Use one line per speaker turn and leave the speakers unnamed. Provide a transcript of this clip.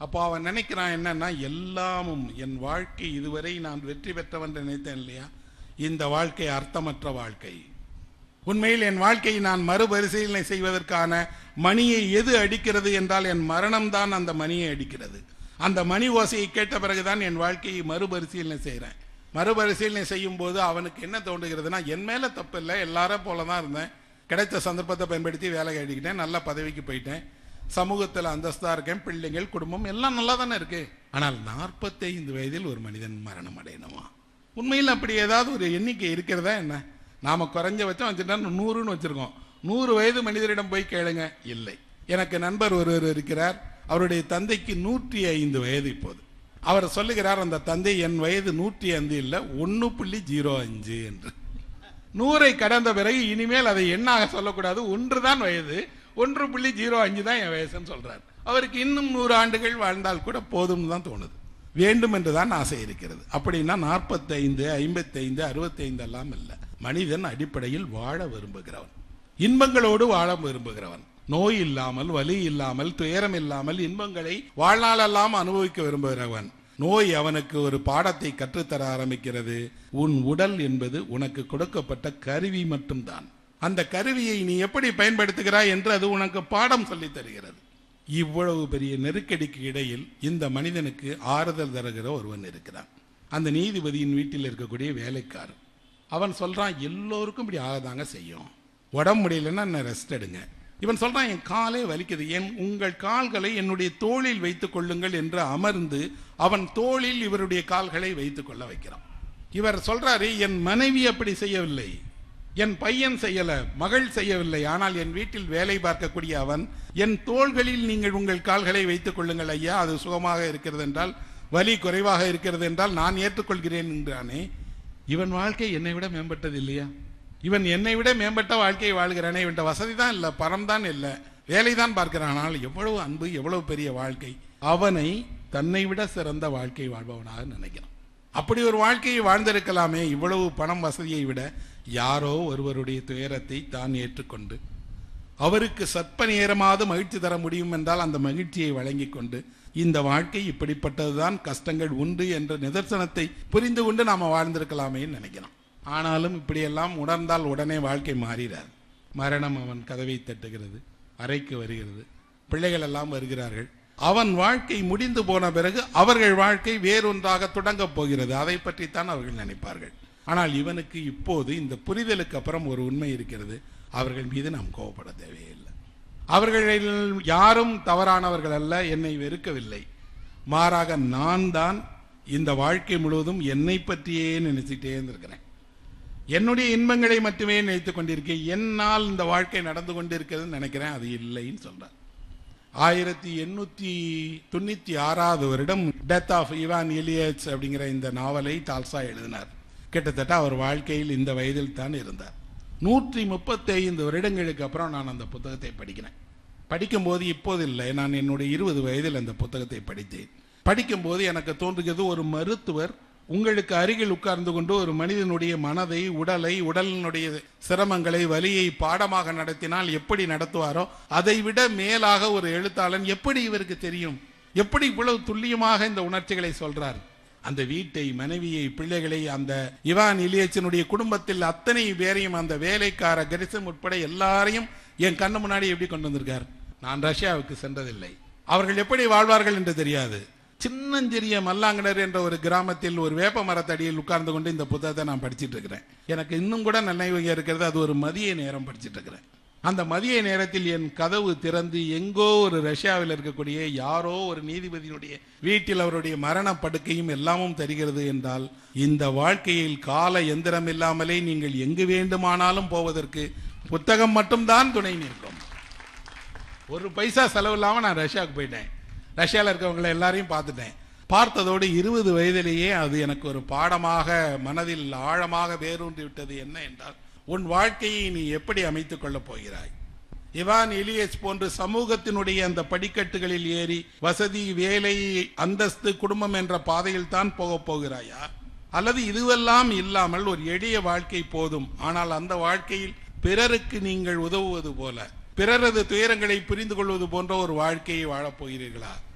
அப்போ அவன் நினைக்கிறான் என்னன்னா எல்லாமும் என் வாழ்க்கை இதுவரை நான் வெற்றி பெற்றவன் நினைத்தேன் இல்லையா இந்த வாழ்க்கை அர்த்தமற்ற வாழ்க்கை உண்மையில் என் வாழ்க்கையை நான் மறுபரிசீலனை செய்வதற்கான மணியை எது அடிக்கிறது என்றால் என் மரணம்தான் அந்த மணியை அடிக்கிறது அந்த மணி ஓசையை கேட்ட பிறகுதான் என் வாழ்க்கையை மறுபரிசீலனை செய்கிறேன் மறுபரிசீலனை செய்யும் போது அவனுக்கு என்ன தோன்றுகிறதுனா என் மேல தப்பு இல்லை எல்லாரும் போல தான் இருந்தேன் கிடைத்த சந்தர்ப்பத்தை பயன்படுத்தி வேலை கட்டிக்கிட்டேன் நல்ல பதவிக்கு போயிட்டேன் சமூகத்தில் அந்தஸ்தா இருக்கேன் பிள்ளைகள் குடும்பம் எல்லாம் நல்லா தானே இருக்கு ஆனால் நாற்பத்தைந்து வயதில் ஒரு மனிதன் மரணம் அடையணுமா உண்மையில் அப்படி ஏதாவது ஒரு எண்ணிக்கை இருக்கிறதா என்ன நாம குறைஞ்சபட்சம் வச்சுட்டா நூறுன்னு வச்சிருக்கோம் நூறு வயது மனிதரிடம் போய் கேளுங்க இல்லை எனக்கு நண்பர் ஒருவர் இருக்கிறார் அவருடைய தந்தைக்கு நூற்றி ஐந்து வயது இப்போது அவர் சொல்லுகிறார் அந்த தந்தை என் வயது நூற்றி ஐந்து இல்லை ஒன்று புள்ளி ஜீரோ அஞ்சு என்று நூறை கடந்த பிறகு இனிமேல் அதை எண்ணாக சொல்லக்கூடாது ஒன்று தான் வயது ஒன்று புள்ளி ஜீரோ அஞ்சு தான் என் வயசுன்னு சொல்றார் அவருக்கு இன்னும் நூறு ஆண்டுகள் வாழ்ந்தால் கூட போதும் தான் தோணுது வேண்டும் என்று தான் ஆசை இருக்கிறது அப்படின்னா நாற்பத்தைந்து ஐம்பத்தைந்து அறுபத்தைந்து எல்லாம் இல்லை மனிதன் அடிப்படையில் வாழ விரும்புகிறவன் இன்பங்களோடு வாழ விரும்புகிறவன் நோய் இல்லாமல் வலி இல்லாமல் துயரம் இல்லாமல் இன்பங்களை வாழ்நாளெல்லாம் அனுபவிக்க விரும்புகிறவன் நோய் அவனுக்கு ஒரு பாடத்தை கற்றுத்தர ஆரம்பிக்கிறது உன் உடல் என்பது உனக்கு கொடுக்கப்பட்ட கருவி மட்டும்தான் அந்த கருவியை நீ எப்படி பயன்படுத்துகிறாய் என்று அது உனக்கு பாடம் சொல்லித் தருகிறது இவ்வளவு பெரிய நெருக்கடிக்கு இடையில் இந்த மனிதனுக்கு ஆறுதல் தருகிற ஒருவன் இருக்கிறான் அந்த நீதிபதியின் வீட்டில் இருக்கக்கூடிய வேலைக்காரன் அவன் சொல்றான் எல்லோருக்கும் இப்படி ஆகதாங்க செய்யும் உடம்பு முடியலன்னா என்ன ரெஸ்ட் எடுங்க இவன் சொல்றான் என் காலே வலிக்குது என் உங்கள் கால்களை என்னுடைய தோளில் வைத்துக் கொள்ளுங்கள் என்று அமர்ந்து அவன் தோளில் இவருடைய கால்களை வைத்துக் கொள்ள வைக்கிறான் இவர் சொல்றாரு என் மனைவி அப்படி செய்யவில்லை என் பையன் செய்யல மகள் செய்யவில்லை ஆனால் என் வீட்டில் வேலை பார்க்கக்கூடிய அவன் என் தோள்களில் நீங்கள் உங்கள் கால்களை வைத்துக் கொள்ளுங்கள் ஐயா அது சுகமாக இருக்கிறது என்றால் வலி குறைவாக இருக்கிறது என்றால் நான் ஏற்றுக்கொள்கிறேன் என்றானே இவன் வாழ்க்கை என்னை விட மேம்பட்டது இல்லையா இவன் என்னை விட மேம்பட்ட வாழ்க்கையை வாழ்கிறானே இவன் வசதி தான் இல்லை பணம் தான் இல்லை வேலை தான் பார்க்கிறான் ஆனால் எவ்வளவு அன்பு எவ்வளவு பெரிய வாழ்க்கை அவனை தன்னை விட சிறந்த வாழ்க்கை வாழ்பவனாக நினைக்கிறான் அப்படி ஒரு வாழ்க்கையை வாழ்ந்திருக்கலாமே இவ்வளவு பணம் வசதியை விட யாரோ ஒருவருடைய துயரத்தை தான் ஏற்றுக்கொண்டு அவருக்கு சற்ப நேரமாவது மகிழ்ச்சி தர முடியும் என்றால் அந்த மகிழ்ச்சியை வழங்கி கொண்டு இந்த வாழ்க்கை இப்படிப்பட்டதுதான் கஷ்டங்கள் உண்டு என்ற நிதர்சனத்தை புரிந்து கொண்டு நாம வாழ்ந்திருக்கலாமேன்னு நினைக்கிறோம் ஆனாலும் இப்படியெல்லாம் உணர்ந்தால் உடனே வாழ்க்கை மாறிறார் மரணம் அவன் கதவை தட்டுகிறது அறைக்கு வருகிறது பிள்ளைகள் எல்லாம் வருகிறார்கள் அவன் வாழ்க்கை முடிந்து போன பிறகு அவர்கள் வாழ்க்கை வேறொன்றாக தொடங்கப் போகிறது அதை பற்றித்தான் அவர்கள் நினைப்பார்கள் ஆனால் இவனுக்கு இப்போது இந்த புரிதலுக்கு அப்புறம் ஒரு உண்மை இருக்கிறது அவர்கள் மீது நாம் கோவப்பட தேவையில்லை அவர்களில் யாரும் தவறானவர்கள் அல்ல என்னை வெறுக்கவில்லை மாறாக நான் தான் இந்த வாழ்க்கை முழுவதும் என்னை பற்றியே நினைச்சிட்டே இருந்திருக்கிறேன் என்னுடைய இன்பங்களை மட்டுமே நினைத்துக் கொண்டிருக்கேன் என்னால் இந்த வாழ்க்கை நடந்து கொண்டிருக்கிறதுன்னு நினைக்கிறேன் அது இல்லைன்னு சொல்றார் ஆயிரத்தி எண்ணூத்தி தொண்ணூத்தி ஆறாவது வருடம் டெத் ஆஃப் இவான் இலியட்ஸ் அப்படிங்கிற இந்த நாவலை டால்சா எழுதினார் கிட்டத்தட்ட அவர் வாழ்க்கையில் இந்த வயதில் தான் இருந்தார் நூற்றி முப்பத்தி ஐந்து வருடங்களுக்கு அப்புறம் நான் அந்த புத்தகத்தை படிக்கிறேன் படிக்கும்போது இப்போது இல்லை நான் என்னுடைய இருபது வயதில் அந்த புத்தகத்தை படித்தேன் படிக்கும்போது எனக்கு தோன்றுகிறது ஒரு மருத்துவர் உங்களுக்கு அருகில் உட்கார்ந்து கொண்டு ஒரு மனிதனுடைய மனதை உடலை உடலினுடைய சிரமங்களை வலியை பாடமாக நடத்தினால் எப்படி நடத்துவாரோ அதை விட மேலாக ஒரு எழுத்தாளன் எப்படி இவருக்கு தெரியும் எப்படி இவ்வளவு துல்லியமாக இந்த உணர்ச்சிகளை சொல்றார் அந்த வீட்டை மனைவியை பிள்ளைகளை அந்த இவான் இலியச்சனுடைய குடும்பத்தில் அத்தனை பேரையும் அந்த வேலைக்கார கரிசம் உட்பட எல்லாரையும் என் கண்ணு முன்னாடி எப்படி கொண்டு வந்திருக்கார் நான் ரஷ்யாவுக்கு சென்றதில்லை அவர்கள் எப்படி வாழ்வார்கள் என்று தெரியாது சின்னஞ்சிறிய மல்லாங்கனர் என்ற ஒரு கிராமத்தில் ஒரு வேப்ப மரத்தடியில் உட்கார்ந்து கொண்டு இந்த புத்தகத்தை நான் படிச்சிட்டு இருக்கிறேன் எனக்கு இன்னும் கூட நினைவு இருக்கிறது அது ஒரு மதிய நேரம் படிச்சிட்டு இருக்கிறேன் அந்த மதிய நேரத்தில் என் கதவு திறந்து எங்கோ ஒரு ரஷ்யாவில் இருக்கக்கூடிய யாரோ ஒரு நீதிபதியினுடைய வீட்டில் அவருடைய மரண படுக்கையும் எல்லாமும் தருகிறது என்றால் இந்த வாழ்க்கையில் கால எந்திரம் இல்லாமலே நீங்கள் எங்கு வேண்டுமானாலும் போவதற்கு புத்தகம் மட்டும்தான் துணை நிற்கும் ஒரு பைசா செலவு இல்லாம நான் ரஷ்யாவுக்கு போயிட்டேன் ரஷ்யாவில் இருக்கவங்களை எல்லாரையும் பார்த்துட்டேன் பார்த்ததோடு இருபது வயதிலேயே அது எனக்கு ஒரு பாடமாக மனதில் ஆழமாக வேரூன்றி விட்டது என்ன என்றால் உன் வாழ்க்கையை நீ எப்படி அமைத்துக் கொள்ளப் போகிறாய் இவான் எலியஸ் போன்று சமூகத்தினுடைய அந்த படிக்கட்டுகளில் ஏறி வசதி வேலை அந்தஸ்து குடும்பம் என்ற பாதையில் தான் போகப் போகிறாயா அல்லது இதுவெல்லாம் இல்லாமல் ஒரு எளிய வாழ்க்கை போதும் ஆனால் அந்த வாழ்க்கையில் பிறருக்கு நீங்கள் உதவுவது போல பிறரது துயரங்களை புரிந்து கொள்வது போன்ற ஒரு வாழ்க்கையை வாழப் போகிறீர்களா